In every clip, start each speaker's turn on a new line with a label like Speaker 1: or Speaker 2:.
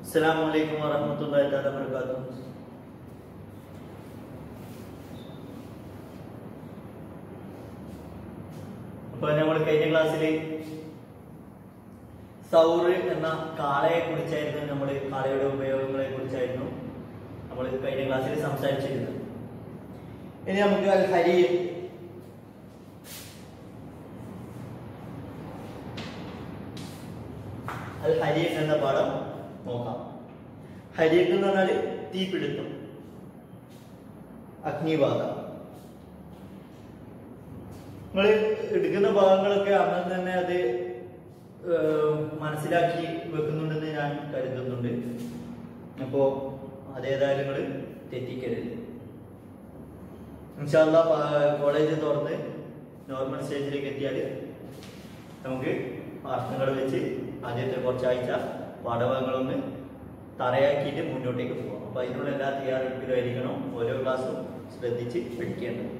Speaker 1: അസ്സലാമു അലൈക്കും വറഹ്മത്തുള്ളാഹി തആല വബറകാതുഹു അപ്പോൾ നമ്മൾ കഴിഞ്ഞ ക്ലാസ്സിൽ സൗറ് എന്ന കാളയെ കുറിച്ചായിരുന്നു നമ്മൾ കാളയുടെ ഉപയോഗങ്ങളെ കുറിച്ചായിരുന്നു നമ്മൾ കഴിഞ്ഞ ക്ലാസ്സിൽ സംസാരിച്ചിരുന്നത് ഇനി നമുക്ക് അൽ ഹരി അൽ ഹരിയക് എന്ന പാഠം നോക്കാം ഹരിയക് എന്ന് പറഞ്ഞാൽ തീപിടുത്തം അഗ്നിബാധ നിങ്ങൾ എടുക്കുന്ന ഭാഗങ്ങളൊക്കെ അന്ന് തന്നെ അത് ഏഹ്, മനസ്സിലാക്കി വെക്കുന്നുണ്ടെന്ന് ഞാൻ കരുതുന്നുണ്ട് അപ്പോ അതേതായാലും നിങ്ങൾ തെറ്റിക്കരുത് ഇൻഷാല്ല കോളേജ് തുറന്ന് നോർമൽ സ്റ്റേജിലേക്ക് എത്തിയാൽ നമുക്ക് പാഠങ്ങൾ വെച്ച് ആദ്യത്തെ കുറച്ചാഴ്ച പാഠഭാഗങ്ങളൊന്ന് തറയാക്കിയിട്ട് മുന്നോട്ടേക്ക് പോകാം അപ്പൊ അതിനുള്ള എല്ലാ തയ്യാറെടുപ്പിലും ആയിരിക്കണം ഓരോ ക്ലാസ്സും ശ്രദ്ധിച്ച് പഠിക്കേണ്ടത്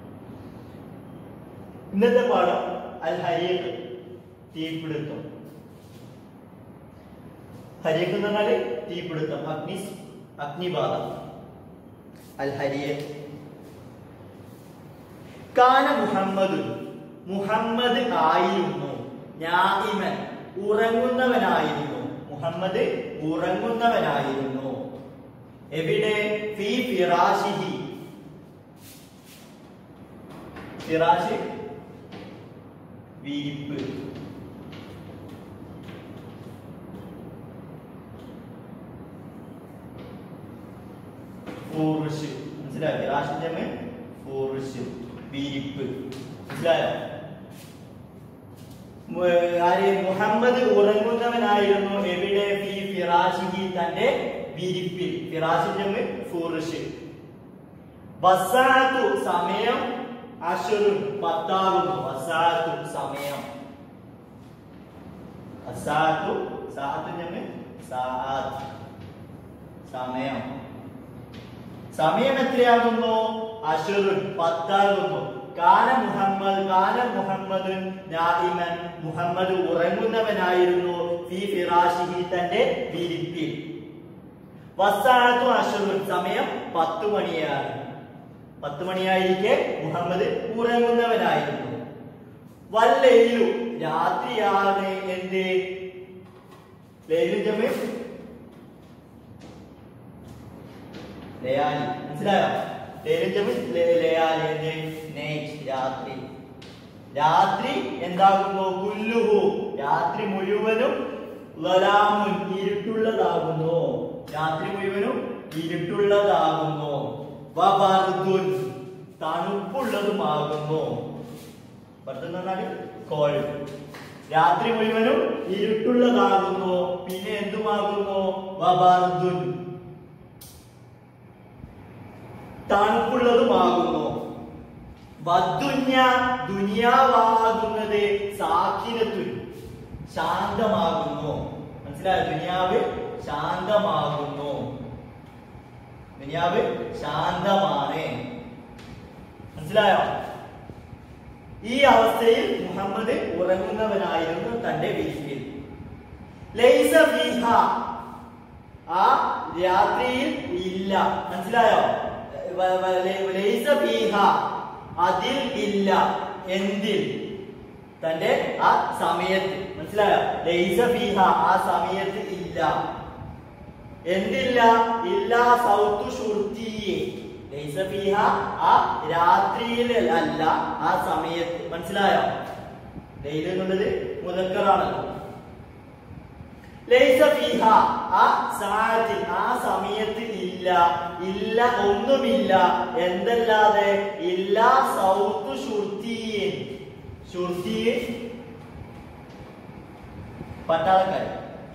Speaker 1: ഇന്നത്തെ പാഠം അൽ ഹരിയക്ക് തീപിടുത്തം ഹരിയക്ക് എന്ന് പറഞ്ഞാല് തീപിടുത്തം അഗ്നി അഗ്നിബാധ അൽ ഹരിയക്ക് കാന മുഹമ്മദ് മുഹമ്മദ് ആയിരുന്നു ഞാഇമൻ ഉറങ്ങുന്നവനായിരുന്നു മുഹമ്മദ് ഉറങ്ങുന്നവനായിരുന്നു എവിടെ ഫി ഫിറാഷിഹി ഫിറാഷ് വിരിപ്പ് ഫൂറിഷ് മനസ്സിലായോ ഫിറാഷിന്റെ മേൽ ഫൂറിഷ് വിരിപ്പ് മനസ്സിലായോ മു- ആര് മുഹമ്മദ് ഉറങ്ങുന്നവനായിരുന്നു എവിടെ ഫി ഫിറാഷിഹി തന്റെ വിരിപ്പിൽ ഫിറാഷിന്റെ മേൽ ഫൂറിഷ് വസാത്തു സമയം അഷുറുൻ പത്താകുന്നു വസാത്തു സമയം അസാത്തു സാത്തിന്റെ മേൽ സാത്ത് സമയം സമയം എത്രയാകുന്നു അഷുറുൻ പത്താകുന്നു കാല മുഹമ്മദ് കാല മുഹമ്മദ് നായിമൻ മുഹമ്മദ് ഉറങ്ങുന്നവനായിരുന്നു ഫി ഫിറാഷിഹി തന്റെ വിരിപ്പിൽ വസാത്തു അഷുറുൻ സമയം പത്ത് മണിയാണ് പത്ത് മണിയായിരിക്കെ മുഹമ്മദ് ഉറങ്ങുന്നവനായിരുന്നു വല്ലയിലു രാത്രിയാണ് എന്ത് ലൈലു ജമീൻ ലയാലി മനസ്സിലായോ ലൈലു ജമീൻ ലയാലി എന്ത് നൈറ്റ് രാത്രി രാത്രി എന്താകുന്നു കുല്ലുഹു രാത്രി മുഴുവനും ലലാമുൻ ഇരുട്ടുള്ളതാകുന്നു രാത്രി മുഴുവനും ഇരുട്ടുള്ളതാകുന്നു വബർദുൻ തണുപ്പുള്ളതുമാകുന്നു ബർദ് എന്ന് പറഞ്ഞാൽ കോഴ് രാത്രി മുഴുവനും ഇരുട്ടുള്ളതാകുന്നു പിന്നെ എന്തുമാകുന്നു വബർദുൻ തണുപ്പുള്ളതുമാകുന്നു വദ്ദുന്യ ദുനിയാവാകുന്നത് സാക്കിനത്തുൻ ശാന്തമാകുന്നു മനസ്സിലായോ ദുനിയാവ് ശാന്തമാകുന്നു ദുനിയാവ് ശാന്തമാണ് മനസ്സിലായോ ഈ അവസ്ഥയിൽ മുഹമ്മദ് ഉറങ്ങുന്നവനായിരുന്നു തന്റെ വീട്ടിൽ ലൈസ ഫീഹ ആ രാത്രിയിൽ ഇല്ല മനസ്സിലായോ വ- വ- ലൈ- ലൈസ ഫീഹ അതിൽ ഇല്ല എന്തിൽ തന്റെ ആ സമയത്ത് മനസ്സിലായോ ലൈസ ഫീഹ ആ സമയത്ത് ഇല്ല എന്തില്ല ഇല്ല സൗത്തു ഷുർത്തിയെ ലൈസ ഫീഹ ആ രാത്രിയിൽ അല്ല ആ സമയത്ത് മനസ്സിലായോ ലൈല എന്നുള്ളത് മുതക്കറാണല്ലോ ലൈസ ഫീഹ ആ സാഹത്തിൽ ആ സമയത്ത് ഇല്ല ഇല്ല ഒന്നുമില്ല എന്തല്ലാതെ ഇല്ല സൗത്തു ഷുർത്തിയൻ ഷുർത്തിയൻ പട്ടാളക്കാരൻ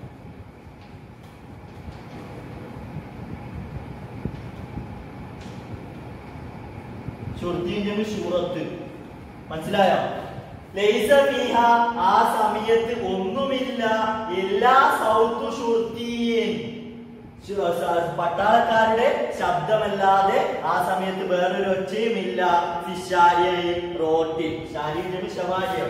Speaker 1: ഷുർത്തിയും ഷൂറത്ത് മനസ്സിലായോ ലൈസ ഫീഹ ആ സമയത്ത് ഒന്നുമില്ല എല്ലാ സൗത്ത് ഷുർത്തിയൻ ശു- സ- പട്ടാളക്കാരുടെ ശബ്ദമല്ലാതെ ആ സമയത്ത് വേറൊരു ഒച്ചയും ഇല്ല ഫിഷാരിയയിൽ റോട്ടിൽ ഷാരിയും ഷവാരിയോ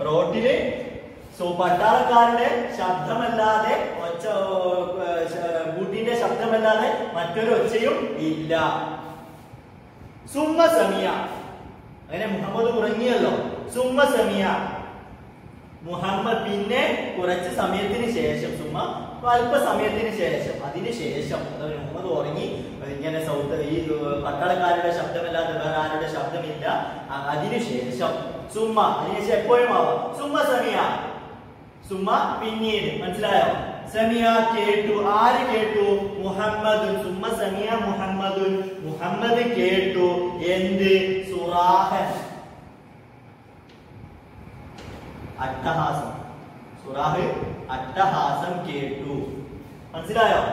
Speaker 1: റോട്ടില് സോ- പട്ടാളക്കാരുടെ ശബ്ദമല്ലാതെ ഒച്ച ഏർ, ശ- ബൂട്ടിന്റെ ശബ്ദമല്ലാതെ മറ്റൊരു ഒച്ചയും ഇല്ല സുമ്മ സമിയ അങ്ങനെ മുഹമ്മദ് ഉറങ്ങിയല്ലോ സുമ്മ സമിയ മുഹമ്മദ് പിന്നെ കുറച്ച് സമയത്തിന് ശേഷം സുമ്മ അല്പ സമയത്തിന് ശേഷം അതിന് ശേഷം അതായത് മുഹമ്മദ് ഉറങ്ങി ഇങ്ങനെ സൗദ ഈ ഏർ, പട്ടാളക്കാരുടെ ശബ്ദമല്ലാതെ വേറെ ആരുടെ ശബ്ദമില്ല അ- അതിന് ശേഷം സുമ്മ അതിനുശേഷം എപ്പോഴും ആവാം സുമ്മ സമിയ സുമ്മ പിന്നീട് മനസ്സിലായോ സമിയ കേട്ടു ആര് കേട്ടു മുഹമ്മദ് സുമ്മ സമിയ മുഹമ്മദുൻ മുഹമ്മദ് കേട്ടു എന്ത് സുറാഹൻ അട്ടഹാസം സുറാഹ് അട്ടഹാസം കേട്ടു മനസ്സിലായോ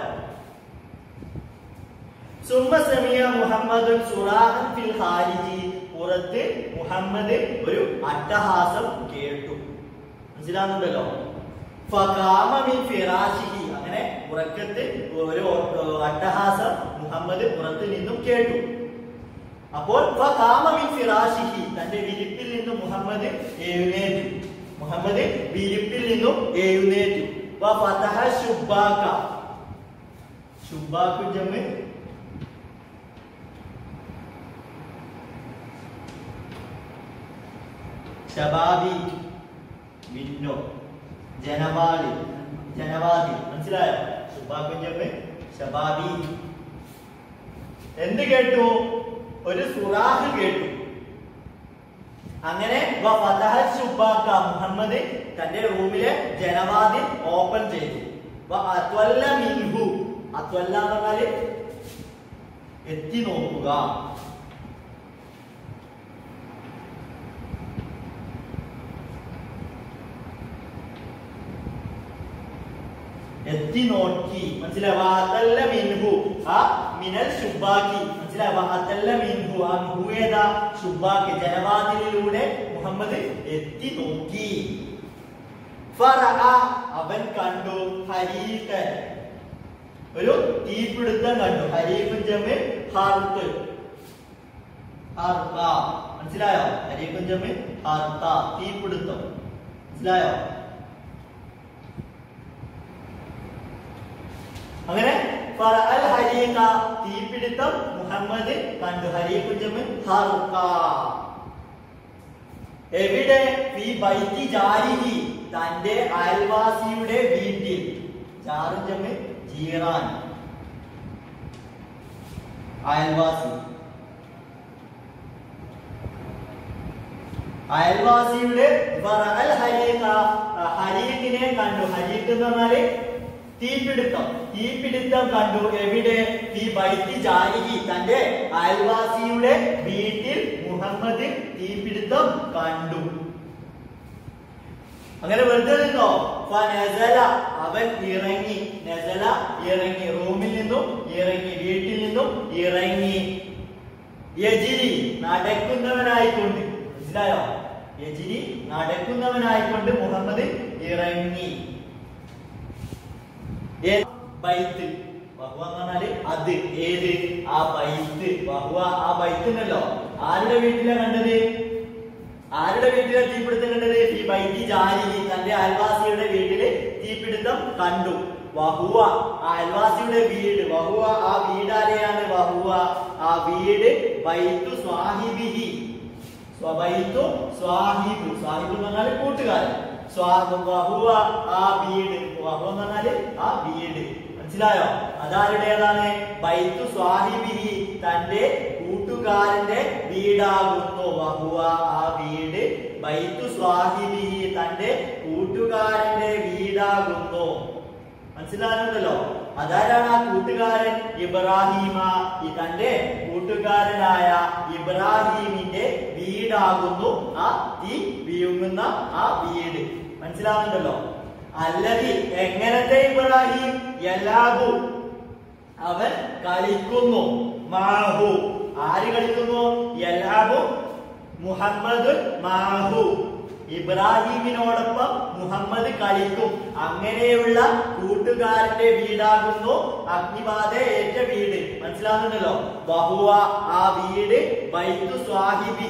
Speaker 1: സുമ്മ സമിയ മുഹമ്മദ് സുറാഹൻ ഫിൽ ഖാരിജി പുറത്ത് മുഹമ്മദ് ഒരു അട്ടഹാസം കേട്ടു മനസ്സിലാകുന്നുണ്ടല്ലോ ഫഖാമ മിൻ ഫിറാശിഹി അങ്ങനെ ഉറക്കത്ത് ഒരു ഏർ, അട്ടഹാസം മുഹമ്മദ് പുറത്ത് നിന്നും കേട്ടു അപ്പോൾ ഫഖാമ മിൻ ഫിറാശിഹി തന്റെ വിരിപ്പിൽ നിന്നും മുഹമ്മദ് എഴുന്നേറ്റു മുഹമ്മദ് വിരിപ്പിൽ നിന്നും എഴുന്നേറ്റു വ ഫതഹ ശുബാക ശുബാക്കു ജമ് ശബാബി വിന്നോ ജനവാളി ജനവാദി മനസ്സിലായോ ശുബാക്കു ജമ് ശബാബി എന്ത് കേട്ടു ഒരു സുറാഹ് കേട്ടു അങ്ങനെ വ ഫതഹ ശുബാക്ക മുഹമ്മദ് തന്റെ റൂമിലെ ജനവാതിൽ ഓപ്പൺ ചെയ്തു വ അത്വല്ല മിൻഹു അത്വല്ല എന്ന് പറഞ്ഞാല് എത്തി നോക്കുക എത്തി നോക്കി മനസ്സിലായി വാതല്ല മിൻഹു ആ മിനൽ ശുബാക്കി മനസ്സിലായി വാതല്ല മിൻഹു ആ മിഹു ഏതാ ശുബാക്കി ജനവാതിലിലൂടെ മുഹമ്മദ് എത്തി നോക്കി ഫറഅ അവൻ കണ്ടു ഹരീഖൻ ഒരു തീപിടുത്തം കണ്ടു ഹരീഖുൻ ജമ് ഹർത്ത് ഹർത്ത മനസ്സിലായോ ഹരീഖുൻ ജമ് ഹർത്ത തീപിടുത്തം മനസ്സിലായോ അങ്ങനെ ഫറഅൽ ഹരീഖ തീപിടുത്തം മുഹമ്മദ് കണ്ടു ഹരീഖുജമ് ഹർഖ എവിടെ ഫി ബൈത്തി ജാരിഹി തന്റെ അയൽവാസിയുടെ വീട്ടിൽ ജാറുജമ് ജീറാൻ അയൽവാസി അയൽവാസിയുടെ ഫറഅൽ ഹരീഖ ഹരീഖിനെ കണ്ടു ഹരീഖ് എന്ന് പറഞ്ഞാല് തീപിടുത്തം തീപിടുത്തം കണ്ടു എവിടെ ഈ ബൈത്തി ജാരിഹി തന്റെ അയൽവാസിയുടെ വീട്ടിൽ മുഹമ്മദ് തീപിടുത്തം കണ്ടു അങ്ങനെ വെറുതെ നിന്നോ ഫനസല അവൻ ഇറങ്ങി നസല ഇറങ്ങി റൂമിൽ നിന്നും ഇറങ്ങി വീട്ടിൽ നിന്നും ഇറങ്ങി യജിരി നടക്കുന്നവനായിക്കൊണ്ട് മനസ്സിലായോ യജിരി നടക്കുന്നവനായിക്കൊണ്ട് മുഹമ്മദ് ഇറങ്ങി ഏ- ബൈത്ത് ബഹുവ എന്ന് പറഞ്ഞാല് അത് ഏത് ആ ബൈത്ത് ബഹുവ ആ ബൈത്ത് ഉണ്ടല്ലോ ആരുടെ വീട്ടിലാ കണ്ടത് ആരുടെ വീട്ടിലെ തീപിടുത്തം കണ്ടത് ഈ ബൈത്തി ജാരി തന്റെ അയൽവാസിയുടെ വീട്ടില് തീപിടുത്തം കണ്ടു വഹുവ ആ അയൽവാസിയുടെ വീട് വഹുവ ആ വീട് ആരെയാണ് വഹുവ ആ വീട് ബൈത്തു സ്വാഹിബിഹി സ്വബൈത്തു സ്വാഹിബ് സ്വാഹിബ് എന്ന് പറഞ്ഞാൽ കൂട്ടുകാരൻ സ്വാഹു വഹുവ ആ വീട് വഹുവ എന്ന് പറഞ്ഞാല് ആ വീട് മനസ്സിലായോ അതാരുടേതാണ് ബൈത്തു സ്വാഹിബിഹി തന്റെ കൂട്ടുകാരന്റെ വീടാകുന്നു വഹുവ ആ വീട് ബൈത്തു സ്വാഹിബിഹി തന്റെ കൂട്ടുകാരന്റെ വീടാകുന്നു മനസ്സിലാകുന്നുണ്ടല്ലോ അതാരാണ് ആ കൂട്ടുകാരൻ ഇബ്രാഹിമ ഈ തന്റെ കൂട്ടുകാരനായ ഇബ്രാഹിമിന്റെ വീടാകുന്നു ആ തീ വിഴുങ്ങുന്ന ആ വീട് മനസ്സിലാവുന്നുണ്ടല്ലോ അല്ലതി എങ്ങനത്തെ ഇബ്രാഹിം എല്ലാബു അവൻ കളിക്കുന്നു മാഹു ആര് കളിക്കുന്നു എല്ലാബു മുഹമ്മദ് മാഹു ഇബ്രാഹിമിനോടൊപ്പം മുഹമ്മദ് കളിക്കും അങ്ങനെയുള്ള കൂട്ടുകാരന്റെ വീടാകുന്നു അഗ്നിബാധ ഏറ്റ വീട് മനസ്സിലാകുന്നുണ്ടല്ലോ ബഹുവ ആ വീട് ബൈത്തു സ്വാഹിബിഹി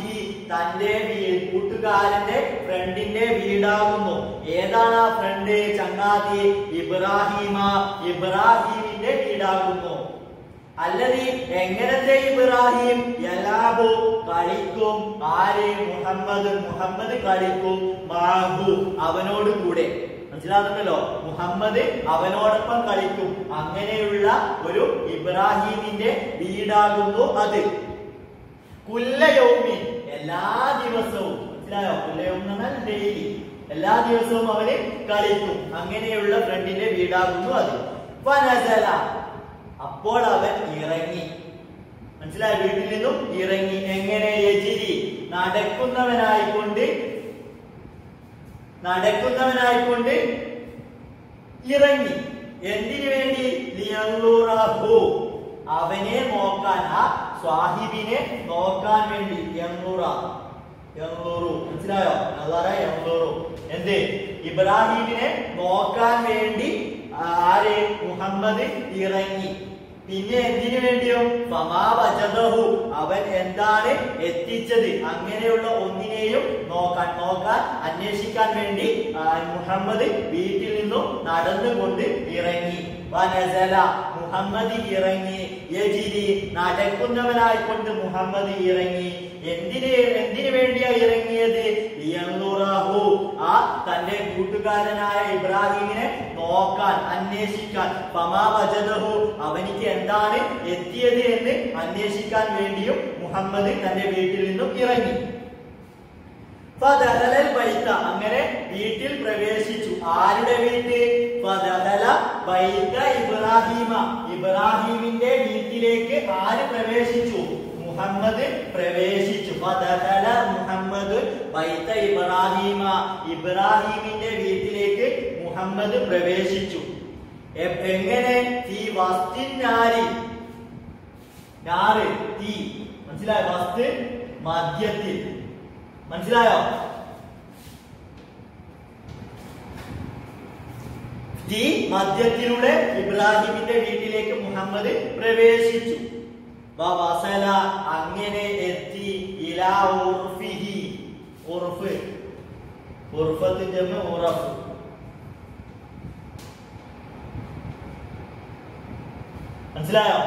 Speaker 1: തന്റെ വീ- കൂട്ടുകാരന്റെ ഫ്രണ്ടിന്റെ വീടാകുന്നു ഏതാണ് ആ ഫ്രണ്ട് ചങ്ങാതി ഇബ്രാഹിമ ഇബ്രാഹിമിന്റെ വീടാകുന്നു അല്ലതി എങ്ങനത്തെ ഇബ്രാഹിം യലാബു കളിക്കും ആര് മുഹമ്മദ് മുഹമ്മദ് കളിക്കും മാഹു അവനോട് കൂടെ മനസ്സിലാകുന്നല്ലോ മുഹമ്മദ് അവനോടൊപ്പം കളിക്കും അങ്ങനെയുള്ള ഒരു ഇബ്രാഹിമിന്റെ വീടാകുന്നു അത് കുല്ലയൗമിൻ എല്ലാ ദിവസവും മനസ്സിലായോ കുല്ലയൗം എന്ന് പറഞ്ഞാൽ ഡെയിലി എല്ലാ ദിവസവും അവന് കളിക്കും അങ്ങനെയുള്ള ഫ്രണ്ടിന്റെ വീടാകുന്നു അത് ഫനസല അപ്പോൾ അവൻ ഇറങ്ങി മനസ്സിലായ വീട്ടിൽ നിന്നും ഇറങ്ങി എങ്ങനെ യജിരി നടക്കുന്നവനായിക്കൊണ്ട് നടക്കുന്നവനായിക്കൊണ്ട് ഇറങ്ങി എന്തിനു വേണ്ടി ലിയൻലുറഹു അവനെ നോക്കാൻ ആ സ്വാഹിബിനെ നോക്കാൻ വേണ്ടി യൻലുറ യൻലുറു മനസ്സിലായോ നല്ലറ യൻലുറു എന്ത് ഇബ്രാഹിമിനെ നോക്കാൻ വേണ്ടി ആര് മുഹമ്മദ് ഇറങ്ങി പിന്നെ എന്തിനു വേണ്ടിയോ ഫമാവജദഹു അവൻ എന്താണ് എത്തിച്ചത് അങ്ങനെയുള്ള ഒന്നിനെയും നോക്കാൻ നോക്കാൻ അന്വേഷിക്കാൻ വേണ്ടി ആ, മുഹമ്മദ് വീട്ടിൽ നിന്നും നടന്നുകൊണ്ട് ഇറങ്ങി വനസല മുഹമ്മദ് ഇറങ്ങി യജിരി നടക്കുന്നവനായിക്കൊണ്ട് മുഹമ്മദ് ഇറങ്ങി എന്തിന് എന്തിനു വേണ്ടിയാ ഇറങ്ങിയത് ലിയൻലുറഹു ആ തന്റെ കൂട്ടുകാരനായ ഇബ്രാഹിമിനെ നോക്കാൻ അന്വേഷിക്കാൻ ഫമാ വജദഹു അവനിക്ക് എന്താണ് എത്തിയത് എന്ന് അന്വേഷിക്കാൻ വേണ്ടിയും മുഹമ്മദ് തന്റെ വീട്ടിൽ നിന്നും ഇറങ്ങി ഫദഹലൽ ബൈത്ത അങ്ങനെ വീട്ടിൽ പ്രവേശിച്ചു ആരുടെ വീട്ട് ഫദഹല ബൈത്ത ഇബ്രാഹിമ ഇബ്രാഹിമിന്റെ വീട്ടിലേക്ക് ആര് പ്രവേശിച്ചു മുഹമ്മദ് പ്രവേശിച്ചു ഫദഹല മുഹമ്മദ് ബൈത്ത ഇബ്രാഹിമ ഇബ്രാഹിമിന്റെ വീട്ടിലേക്ക് മുഹമ്മദ് പ്രവേശിച്ചു എ- എങ്ങനെ ഈ വസ്തിനാരി ഞാറ് തീ മനസ്സിലായോ വസ്തു മധ്യത്തിൽ മനസ്സിലായോ ഈ മധ്യത്തിലൂടെ ഇബ്രാഹിമിന്റെ വീട്ടിലേക്ക് മുഹമ്മദ് പ്രവേശിച്ചു വസല അങ്ങനെ എത്തി ഇലാ ഉർഫിഹി ഉർഫ് ഉർഫത്ത് ജമ ഉറഫ് മനസ്സിലായോ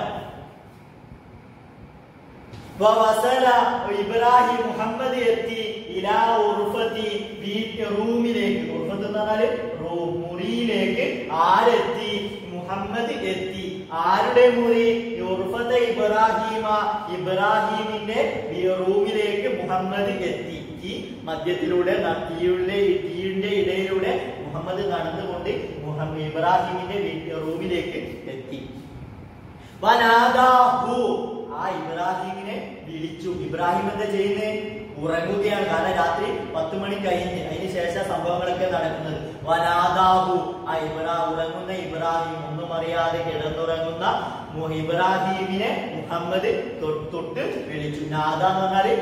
Speaker 1: വസല ഇബ്രാഹിം മുഹമ്മദ് എത്തി ഇലാ ഉർഫത്തി വീട്ട് റൂമിലേക്ക് ഉർഫത്ത് എന്ന് പറഞ്ഞാല് റൂം മുറിയിലേക്ക് ആരെത്തി മുഹമ്മദ് എത്തി ആരുടെ മുറി ഉർഫത്തെ ഇബ്രാഹിമ ഇബ്രാഹിമിന്റെ ഈ റൂമിലേക്ക് മുഹമ്മദ് എത്തി ഈ മധ്യത്തിലൂടെ ന- തീയുടെ തീയുടെ ഇടയിലൂടെ മുഹമ്മദ് നടന്നുകൊണ്ട് മുഹമ്മദ് ഇബ്രാഹിമിന്റെ വീട്ട് റൂമിലേക്ക് എത്തി വനാദാഹു ആ ഇബ്രാഹിമിനെ വിളിച്ചു ഇബ്രാഹിം എന്താ ചെയ്യുന്നത് ഉറങ്ങുകയാണ് കാരണം രാത്രി പത്ത് മണി കഴിഞ്ഞ് അതിന് ശേഷം സംഭവങ്ങളൊക്കെ നടക്കുന്നത് വനാദാഹു ആ ഇബ്രാ ഉറങ്ങുന്ന ഇബ്രാഹിം ഒന്നും അറിയാതെ കിടന്നുറങ്ങുന്ന മു- ഇബ്രാഹിമിനെ മുഹമ്മദ് തൊ- തൊട്ട് വിളിച്ചു നാദ എന്ന് പറഞ്ഞാല്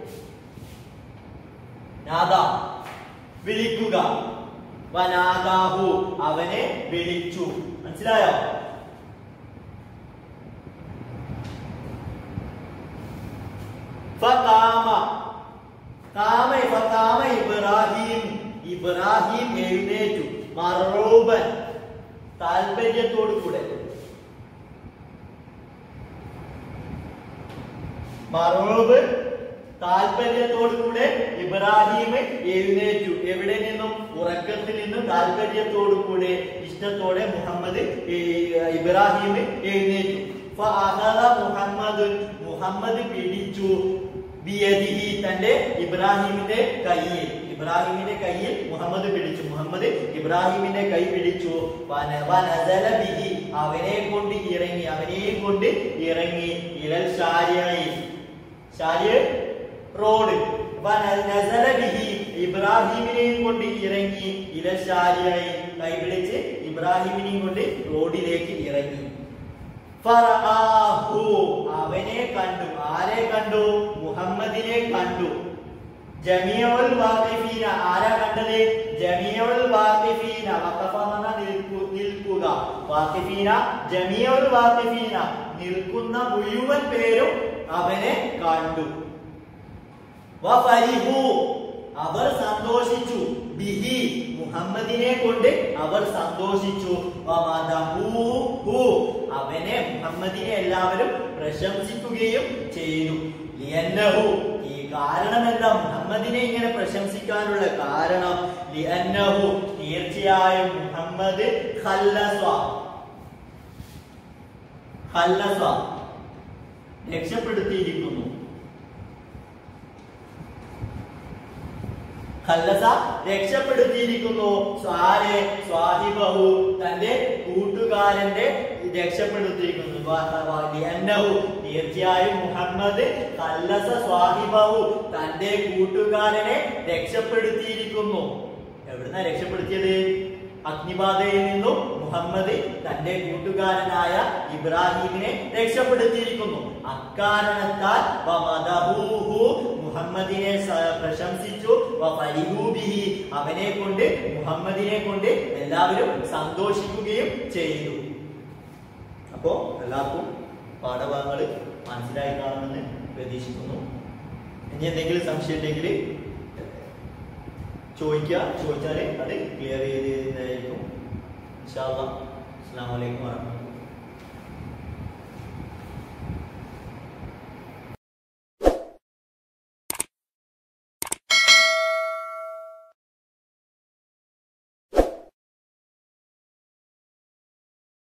Speaker 1: നാദ വിളിക്കുക വനാദാഹു അവനെ വിളിച്ചു മനസ്സിലായോ ഫഖാമ കാമ ഫഖാമ ഇബ്രാഹിം ഇബ്രാഹിം എഴുന്നേറ്റു മറൂബൻ താല്പര്യത്തോടു കൂടെ മറൂബ് താല്പര്യത്തോടു കൂടെ ഇബ്രാഹിം എഴുന്നേറ്റു എവിടെ നിന്നും ഉറക്കത്തിൽ നിന്നും താല്പര്യത്തോടു കൂടെ ഇഷ്ടത്തോടെ മുഹമ്മദ് ഈ ഇബ്രാഹിം എഴുന്നേറ്റു ഫഅഖദ മുഹമ്മദ് മുഹമ്മദ് പിടിച്ചു ബിയദിഹി തന്റെ ഇബ്രാഹിമിന്റെ കയ്യിൽ ഇബ്രാഹിമിന്റെ കയ്യിൽ മുഹമ്മദ് പിടിച്ചു മുഹമ്മദ് ഇബ്രാഹിമിന്റെ കൈ പിടിച്ചു വന- വനസല ബിഹി അവനെ കൊണ്ട് ഇറങ്ങി അവനെയും കൊണ്ട് ഇറങ്ങി ഇലൽ ഷാരിയായി ഷാരിയ റോഡ് വനസല ബിഹി ഇബ്രാഹിമിനെയും കൊണ്ട് ഇറങ്ങി ഇലൽ ഷാരിയായി കൈ പിടിച്ച് ഇബ്രാഹിമിനെയും കൊണ്ട് റോഡിലേക്ക് ഇറങ്ങി ഫറആഹു അവനെ കണ്ടു ആരെ കണ്ടു മുഹമ്മദിനെ കണ്ടു ജമിയുൽ വാഖിഫീന ആരാ കണ്ടത് ജമിയുൽ വാഖിഫീന വഖഫ എന്ന് പറഞ്ഞാൽ നിൽക്കു- നിൽക്കുക വാഖിഫീന ജമിയുൽ വാഖിഫീന നിൽക്കുന്ന മുഴുവൻ പേരും അവനെ കണ്ടു വഫരിഹു അവർ സന്തോഷിച്ചു ബിഹി മുഹമ്മദിനെ കൊണ്ട് അവർ സന്തോഷിച്ചു വമദഹൂഹു അവനെ മുഹമ്മദിനെ എല്ലാവരും പ്രശംസിക്കുകയും ചെയ്തു ലിയന്നഹു ഈ കാരണം എന്താ മുഹമ്മദിനെ ഇങ്ങനെ പ്രശംസിക്കാനുള്ള കാരണം ലിയന്നഹു തീർച്ചയായും മുഹമ്മദ് ഖല്ലസ ഖല്ലസ രക്ഷപ്പെടുത്തിയിരിക്കുന്നു ഖല്ലസ രക്ഷപ്പെടുത്തിയിരിക്കുന്നു സ്വാരെ സ്വാഹിബഹു തന്റെ കൂട്ടുകാരന്റെ രക്ഷപ്പെടുത്തിയിരിക്കുന്നു വ- വ- ലിഅന്നഹു തീർച്ചയായും മുഹമ്മദ് ഖല്ലസ സ്വാഹിബഹു തന്റെ കൂട്ടുകാരനെ രക്ഷപ്പെടുത്തിയിരിക്കുന്നു എവിടുന്ന രക്ഷപ്പെടുത്തിയത് അഗ്നിബാധയിൽ നിന്നും മുഹമ്മദ് തന്റെ കൂട്ടുകാരനായ ഇബ്രാഹിമിനെ രക്ഷപ്പെടുത്തിയിരിക്കുന്നു അക്കാരണത്താൽ വമദഹൂഹു മുഹമ്മദിനെ സ- പ്രശംസിച്ചു വഫരിഹൂ ബിഹി അവനെ കൊണ്ട് മുഹമ്മദിനെ കൊണ്ട് എല്ലാവരും സന്തോഷിക്കുകയും ചെയ്തു അപ്പോ എല്ലാവർക്കും പാഠഭാഗങ്ങൾ മനസ്സിലായി കാണുമെന്ന് പ്രതീക്ഷിക്കുന്നു ഇനി എന്തെങ്കിലും സംശയം ഉണ്ടെങ്കിൽ ചോദിക്കുക ചോദിച്ചാൽ അത് ക്ലിയർ ചെയ്ത് തരുന്നതായിരിക്കും ഇൻഷാ അല്ലാ അസ്സലാമു അലൈക്കും വറഹ്മത്തുള്ളാഹി